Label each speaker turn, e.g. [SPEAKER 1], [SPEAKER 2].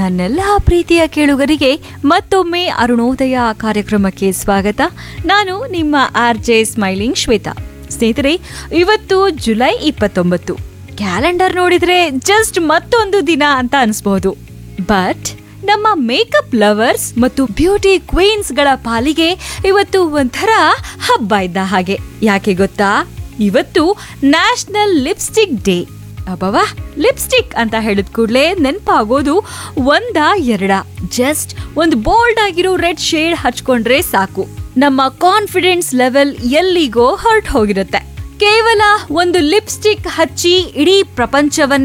[SPEAKER 1] ನನ್ನೆಲ್ಲ ಪ್ರೀತಿಯ ಕೇಳುಗರಿಗೆ ಮತ್ತೊಮ್ಮೆ ಅರುಣೋದಯ ಕಾರ್ಯಕ್ರಮಕ್ಕೆ ಸ್ವಾಗತ ನಾನು ನಿಮ್ಮ ಆರ್ ಜೆ ಸ್ಮೈಲಿಂಗ್ ಶ್ವೇತಾ ಸ್ನೇಹಿತರೆ ಇವತ್ತು ಜುಲೈ ಇಪ್ಪತ್ತೊಂಬತ್ತು ಕ್ಯಾಲೆಂಡರ್ ನೋಡಿದ್ರೆ ಜಸ್ಟ್ ಮತ್ತೊಂದು ದಿನ ಅಂತ ಅನ್ಸ್ಬಹುದು ಬಟ್ ನಮ್ಮ ಮೇಕಪ್ ಲವರ್ಸ್ ಮತ್ತು ಬ್ಯೂಟಿ ಕ್ವೀನ್ಸ್ ಗಳ ಪಾಲಿಗೆ ಇವತ್ತು ಒಂಥರ ಹಬ್ಬ ಇದ್ದ ಹಾಗೆ ಯಾಕೆ ಗೊತ್ತಾ ಇವತ್ತು ನ್ಯಾಷನಲ್ ಲಿಪ್ಸ್ಟಿಕ್ ಡೇ ಅಬ್ಬವಾ ಲಿಪ್ಸ್ಟಿಕ್ ಅಂತ ಹೇಳಿದ ಕೂಡಲೇ ನೆನಪಾಗೋದು ಒಂದ ಎರಡ ಜಸ್ಟ್ ಒಂದು ಬೋಲ್ಡ್ ಆಗಿರೋ ರೆಡ್ ಶೇಡ್ ಹಚ್ಕೊಂಡ್ರೆ ಸಾಕು ನಮ್ಮ ಕಾನ್ಫಿಡೆನ್ಸ್ ಲೆವೆಲ್ ಎಲ್ಲಿಗೋ ಹರ್ಟ್ ಹೋಗಿರುತ್ತೆ ಕೇವಲ ಒಂದು ಲಿಪ್ಸ್ಟಿಕ್ ಹಚ್ಚಿ ಇಡೀ ಪ್ರಪಂಚವನ್ನ